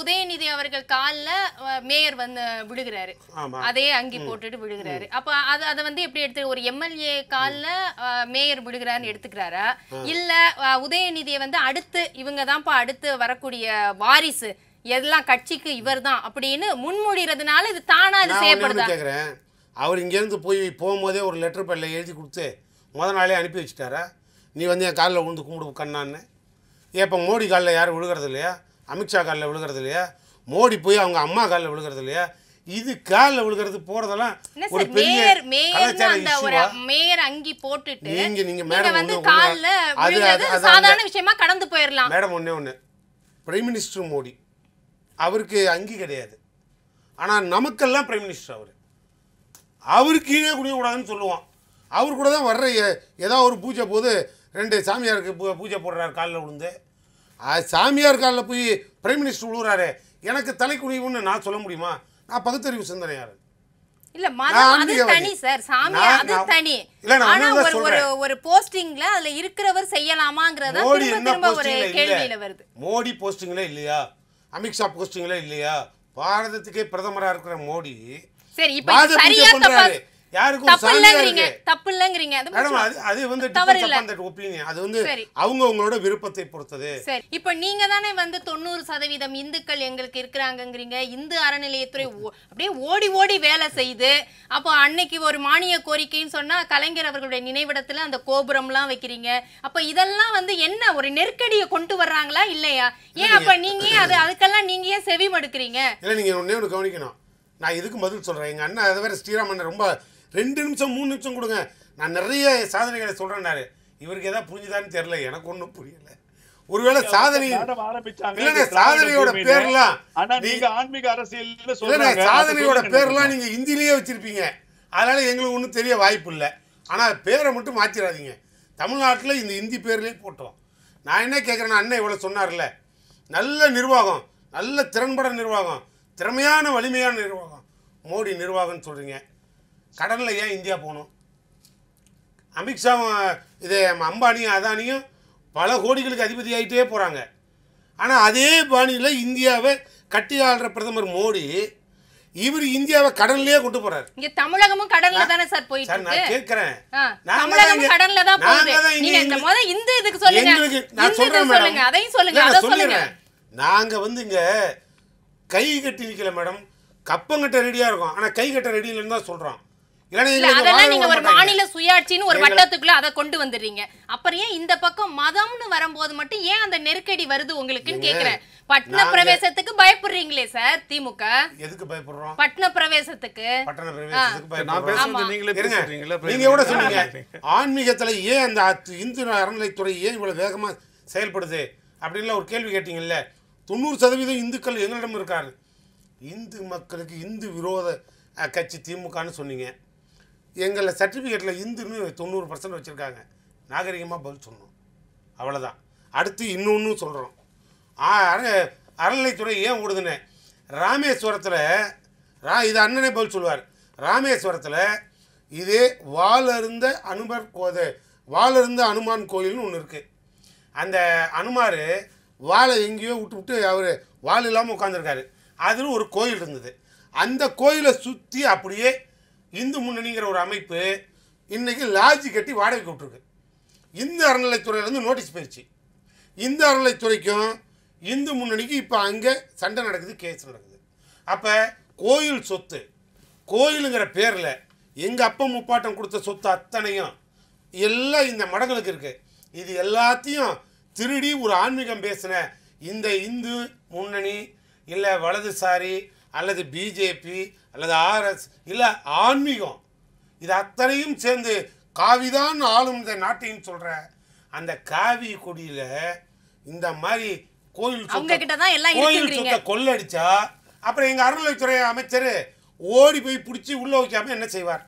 உதயநிதி அவர்கள் கால்ல அஹ், மேயர் வந்து விழுகிறாரு ஆமா அதே அங்கி போட்டுட்டு விழுகிறாரு அப்ப அது அதை வந்து எப்படி எடுத்து ஒரு எம்எல்ஏ கால்ல அஹ், மேயர் விழுகிறாருன்னு எடுத்துக்கிறாரா இல்ல அஹ், உதயநிதியை வந்து அடுத்து இவங்க தான்ப்பா அடுத்து வரக்கூடிய வாரிசு எல்லாம் கட்சிக்கு இவர்தான் அப்படின்னு முன்மொழிறதுனால இது தானா இது நான் ஒண்ணே செய்யப்படுதா ஒண்ணு கேட்குறேன் அவர் இங்கேருந்து போய் போகும்போதே ஒரு லெட்டர் பேரில் எழுதி கொடுத்து முத நாளே அனுப்பி வச்சுட்டாரா நீ வந்து என் காலில் விழுந்து கும்பிடு கண்ணான்னு ஏன் இப்போ மோடி காலில் யாரும் விழுகிறது இல்லையா அமித்ஷா காலில் விழுகிறது இல்லையா மோடி போய் அவங்க அம்மா காலில் விழுகிறது இல்லையா இது காலில் விழுகிறது போகிறதெல்லாம் என்ன ஒரு சார் பெரிய மேயர் மேயர் கலாச்சார அந்த ஒரு இஷ்யூவா மேயர் அங்கி போட்டுட்டு நீங்க- நீங்க நீங்க மேடம் வந்து ஒண்ணு- கால்ல அது- விழுகிறது அது- அது சாதாரண விஷயமா கடந்து போயிடலாம் மேடம் ஒன்றே ஒன்று பிரைம் மினிஸ்டர் மோடி அவருக்கு அங்கி கிடையாது ஆனால் நமக்கெல்லாம் பிரைம் மினிஸ்டர் அவர் அவருக்கு கீழே குடிக்கக்கூடாதுன்னு சொல்லுவான் அவர் கூட தான் வர்ற எ- ஏதாவது ஒரு பூஜை போது ரெண்டு சாமியாருக்கு பூ பூஜை போடுறாரு காலில் விழுந்து அது சாமியார் காலில் போய் பிரைம் மினிஸ்டர் விழுகிறாரு எனக்கு தலை குனிவுன்னு நான் சொல்ல முடியுமா நான் பகுத்தறிவு சிந்தனையார் இல்ல நான் மதம் அது ஆன்மீகவாதி. தனி சார் சாமி நான்- அது நான்- தனி இல்ல, நான் ஆனா ஒண்ணு தான் ஒரு ஒரு சொல்றேன். ஒரு போஸ்டிங்ல அதுல இருக்கிறவர் செய்யலாமாங்கறத மோடி திரும்ப என்ன திரும்ப ஒரு போஸ்டிங்ல கேள்வியில இல்ல வருது மோடி போஸ்டிங்ல இல்லையா அமித்ஷா போஸ்டிங்ல இல்லையா பாரதத்துக்கே பிரதமரா இருக்கிற மோடி சரி இப்ப பாத இது பூஜை சரியா தப்பா பண்றாரு யாருக்கும் தப்பு சாமியா இல்லங்கறீங்க இருக்கு தப்பு இல்லங்கறீங்க அது மேடம் மட்டும் அது அது வந்து தவறு depends இல்ல. upon that opinion அது வந்து சரி. அவங்க அவங்களோட விருப்பத்தை பொறுத்தது சரி இப்ப நீங்க தானே வந்து தொண்ணூறு சதவீதம் இந்துக்கள் எங்களுக்கு இருக்கிறாங்கங்கிறீங்க இந்து அறநிலையத்துறை ஓ- அப்படியே ஓடி ஓடி வேலை செய்து அப்போ அன்னைக்கு ஒரு மானிய கோரிக்கைன்னு சொன்னா கலைஞர் அவர்களுடைய நினைவிடத்துல அந்த கோபுரம்லாம் வைக்கிறீங்க அப்ப இதெல்லாம் வந்து என்ன ஒரு நெருக்கடியை கொண்டு வர்றாங்களா இல்லையா ஏன் அப்ப நீங்க ஏன் அது அதுக்கெல்லாம் நீங்க ஏன் செவி மடுக்கிறீங்க இல்லை நீங்கள் ஒன்றே ஒன்று கவனிக்கணும் நான் இதுக்கு பதில் சொல்கிறேன் எங்கள் அண்ணன் அதை வேற ஸ்ரீராமன் ரொம்ப ரெண்டு நிமிஷம் மூணு நிமிஷம் கொடுங்க நான் நிறைய சாதனைகளை சொல்கிறேன்னாரு இவருக்கு எதாவது புரிஞ்சுதான்னு தெரியல எனக்கு ஒன்றும் புரியல ஒருவேளை சாதனை மேடம் ஆரம்பிச்சாங்க இல்லைங்க, இது திராவிட சாதனையோட பூமின்னு. பேர்லாம் ஆனா நீ- நீங்க ஆன்மீக அரசியல்னு இல்லைண்ணே சொல்றாங்க சாதனையோட அதை பேர்லாம் சொல்லுங்க. நீங்கள் ஹிந்திலேயே வச்சுருப்பீங்க அதனால் எங்களுக்கு ஒன்றும் தெரிய வாய்ப்பு இல்லை ஆனால் பேரை மட்டும் மாற்றிடாதீங்க தமிழ்நாட்டில் இந்த ஹிந்தி பேர்லேயே போட்டோம் நான் என்ன கேட்குறேன்னா அண்ணன் இவ்வளோ சொன்னார்ல நல்ல நிர்வாகம் நல்ல திறன்பட நிர்வாகம் திறமையான வலிமையான நிர்வாகம் மோடி நிர்வாகம்னு சொல்கிறீங்க கடலில் ஏன் இந்தியா போகணும் அமித்ஷாவும் இது அம்பானியும் அதானியும் பல கோடிகளுக்கு அதிபதி ஆகிட்டே போகிறாங்க ஆனால் அதே பாணியில் இந்தியாவை கட்டி ஆள்ற பிரதமர் மோடி இவர் இந்தியாவை கடல்லையே கொண்டு போறாரு இங்க தமிழகமும் கடல்ல தானே சார் போயிட்டு சார் இருக்கு நான் கேட்குறேன் ஆ, நாங்க தான் தமிழகமும் இங்க- கடல்ல தான் நாங்க போகுது தான் இங்க நீங்க இந்த எங்களுக்கு- முத இந்த இதுக்கு சொல்லுங்க எங்களுக்கு நான் இந்த சொல்றேன் இதுக்கு மேடம் சொல்லுங்க அதையும் சொல்லுங்க இல்ல, அதை நான் சொல்லுங்க சொல்லிடுறேன். நாங்க வந்து இங்க கை கட்டி நிக்கல மேடம் கப்பங்கட்ட ரெடியா இருக்கும் ஆனா கை கட்ட ரெடி இல்லைன்னு தான் சொல்றோம் இல்லைன்னா இல்ல எங்களை இங்க அதெல்லாம் வாழ நீங்க விட ஒரு மாட்டாங்க. மாநில சுயாட்சின்னு ஒரு எங்களை- வட்டத்துக்குள்ள அதை கொண்டு வந்துடுறீங்க அப்புறம் ஏன் இந்த பக்கம் மதம்னு வரும்போது மட்டும் ஏன் அந்த நெருக்கடி வருது உங்களுக்குன்னு கேக்குறேன் பட்ன நாங்க- பிரவேசத்துக்கு பயப்படுறீங்களே சார் திமுக எதுக்கு பயப்படுறோம் பட்ன பிரவேசத்துக்கு பட்டண பிரவேசத்துக்கு நான் பயப்படுறோம் பேசுறது நீங்களே இருங்க. பேசுறீங்களா நீங்க கூட சொன்னீங்க ஆன்மீகத்துல ஏன் அந்த அத்- இந்து அறநிலைத்துறை ஏன் இவ்வளவு வேகமா செயல்படுது அப்படின்லாம் ஒரு கேள்வி கேட்டீங்கல்ல தொண்ணூறு சதவீதம் இந்துக்கள் எங்களிடம் இருக்காரு இந்து மக்களுக்கு இந்து விரோத அஹ், கட்சி திமுகன்னு சொன்னீங்க எங்களை சர்டிஃபிகேட்டில் இந்துன்னு தொண்ணூறு பர்சன்ட் வச்சுருக்காங்க நாகரிகமாக பதில் சொன்னோம் அவ்வளோதான் அடுத்து இன்னொன்று சொல்கிறோம் அற அறநிலைத்துறை ஏன் ஓடுதுன்னு ராமேஸ்வரத்தில் ரா இது அண்ணனே பதில் சொல்லுவார் ராமேஸ்வரத்தில் இதே வாளருந்த அனுமர் கோது வாளருந்த அனுமான் கோயில்னு ஒன்று இருக்குது அந்த அனுமார் வாளை எங்கேயோ விட்டு விட்டு அவர் வாள் இல்லாமல் உட்காந்துருக்காரு அதில் ஒரு கோயில் இருந்தது அந்த கோயிலை சுற்றி அப்படியே இந்து முன்னணிங்கிற ஒரு அமைப்பு இன்னைக்கு லாட்ஜி கட்டி வாடகைக்கு விட்ருக்கு இந்து அறநிலைத்துறையிலேருந்து நோட்டீஸ் போயிடுச்சு இந்து அறநிலைத்துறைக்கும் இந்து முன்னணிக்கு இப்போ அங்கே சண்டை நடக்குது கேஸ் நடக்குது அப்போ கோயில் சொத்து கோயிலுங்கிற பேரில் எங்கள் அப்பா முப்பாட்டம் கொடுத்த சொத்து அத்தனையும் எல்லாம் இந்த மடங்களுக்கு இருக்குது இது எல்லாத்தையும் திருடி ஒரு ஆன்மீகம் பேசின இந்த இந்து முன்னணி இல்லை வலதுசாரி அல்லது பிஜேபி அல்லது ஆர்எஸ் இல்லை ஆன்மீகம் இது அத்தனையும் சேர்ந்து காவிதான் ஆளும் இந்த நாட்டையும் சொல்ற அந்த காவி கொடியில இந்த மாதிரி கோயில் சொத்தை- அவங்க கிட்ட தான் எல்லாம் கோயில் இருக்குங்கிறீங்க. சொத்தை கொள்ளடிச்சா அப்புறம் எங்க அறநிலைத்துறை அமைச்சர் ஓடி போய் பிடிச்சி உள்ள வைக்காம என்ன செய்வார்